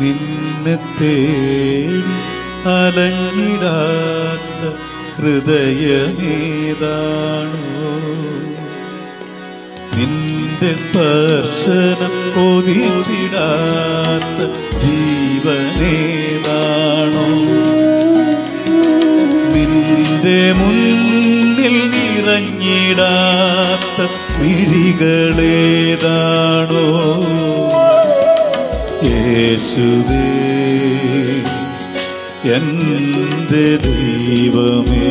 നിന്നെ തേടി അലഞ്ഞിടാത്ത ഹൃദയമേതാണോ നിന്റെ സ്പർശനം കൊതിച്ചിടാത്ത ജീവനേതാണോ നിന്റെ മുന്നിൽ നിറഞ്ഞിടാത്ത മിഴികളേതാണോ യേശുവേ എൻ്റെ ദൈവമേ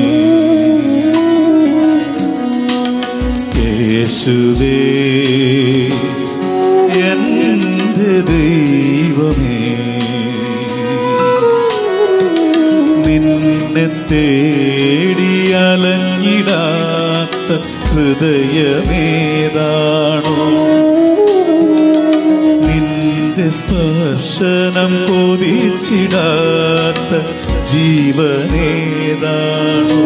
യേശുവേ എൻ്റെ ദൈവമേ നിന്നെ തേടി അലഞ്ഞിടാത്ത ഹൃദയമേതാണോ നിന്റെ സ്പർശനം കൊതിച്ചിടാത്ത ജീവനേതാണോ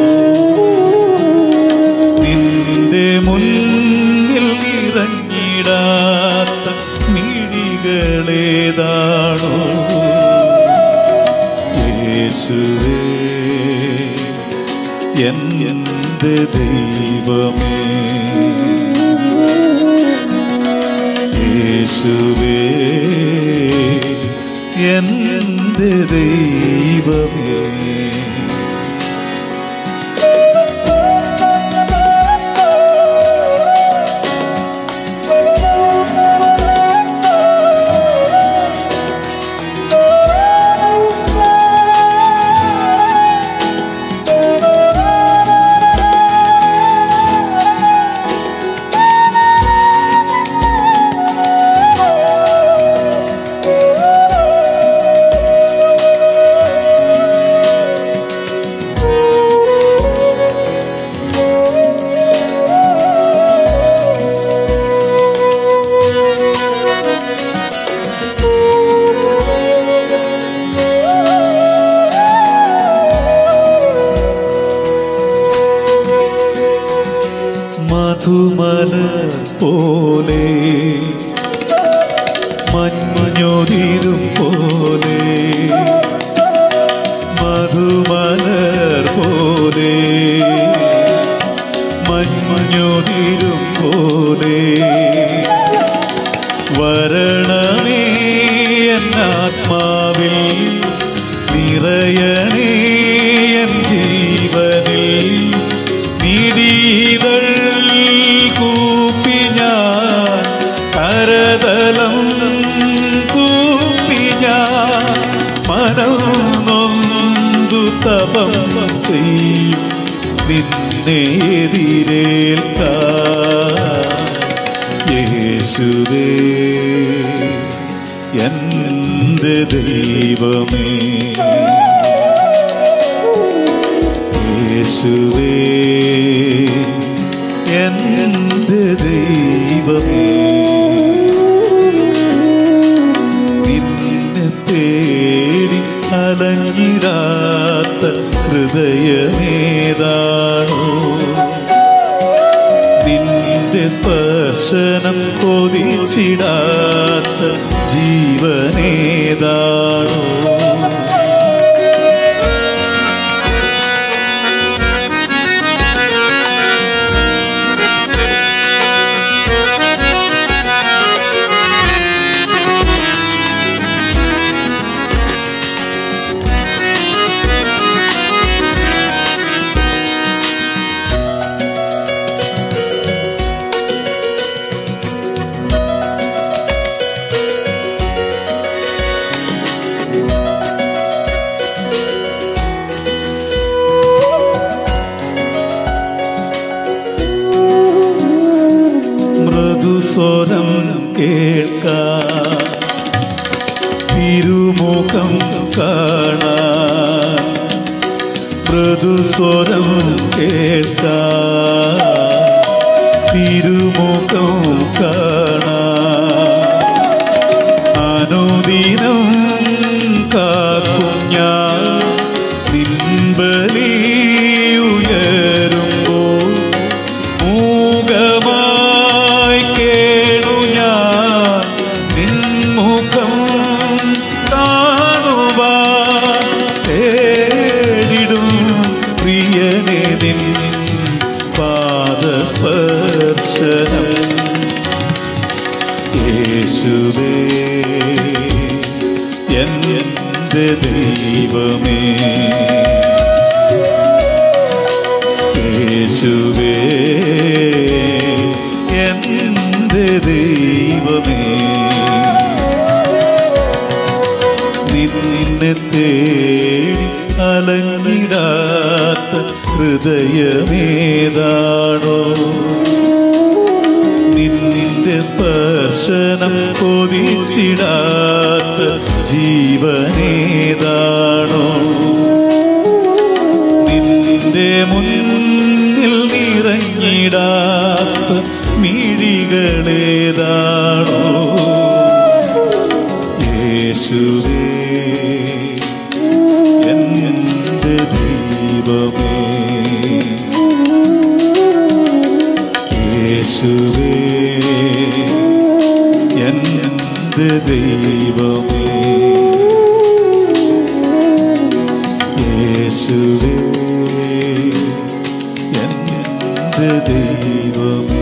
നിന്റെ മുന്നിൽ ഇറങ്ങിടാത്ത മിഴികളേതാണോ യേശുവേ എൻ്റെ ദൈവമേ യേശുവേ എൻ്റെ ദൈവമേ മധുമലർ പോലെ മഞ്ഞൊതിരും പോലെ മധുമലർ പോലെ മഞ്ഞൊതിരും പോലെ വരണമേ എന്നാത്മാവിൽ നിറയണേ എൻ ജീവനിൽ നിടീതൾ കൂപ്പി ഞാൻ കരതലം കൂപ്പി ഞാൻ മനം നൊന്തു തപം ചെയ്യും നിന്നെ എതിരേൽക്കാൻ യേശുവേ എൻ്റെ ദൈവമേ യേശുവേ എൻ്റെ ദൈവമേ നിന്നെ തേടി അലഞ്ഞിടാത്ത ഹൃദയമേതാണോ നിന്റെ സ്പർശനം കൊതിച്ചിടാത്ത ജീവനേതാണോ മൃദുസ്വരം കേൾക്കാൻ തിരുമുഖം കാണാൻ മൃദുസ്വരം കേൾക്കാൻ തിരുമുഖം കാണാൻ അനുദിനം കാക്കും ഞാൻ നിൻബലിയുയരുമ്പോൾ മൂകമായി കേണു ഞാൻ നിൻമുഖം കാ പ്രിയനെ നിൻ പാദസ്പർശനം യേശുവേ എൻ്റെ ദൈവമേ യേശുവേ എൻ്റെ ദൈവമേ നിന്നെ തേടി അലഞ്ഞിടാത്ത ഹൃദയമേതാണോ നിന്റെ സ്പർശനം കൊതിച്ചിടാത്ത ജീവനേതാണോ നിന്റെ മുന്നിൽ നിറഞ്ഞിടാത്ത മിഴികളേതാണോ യേശുവേ എൻ്റെ ദൈവമേ യേശുവേ എൻ്റെ ദൈവമേ യേശുവേ എൻ്റെ ദൈവമേ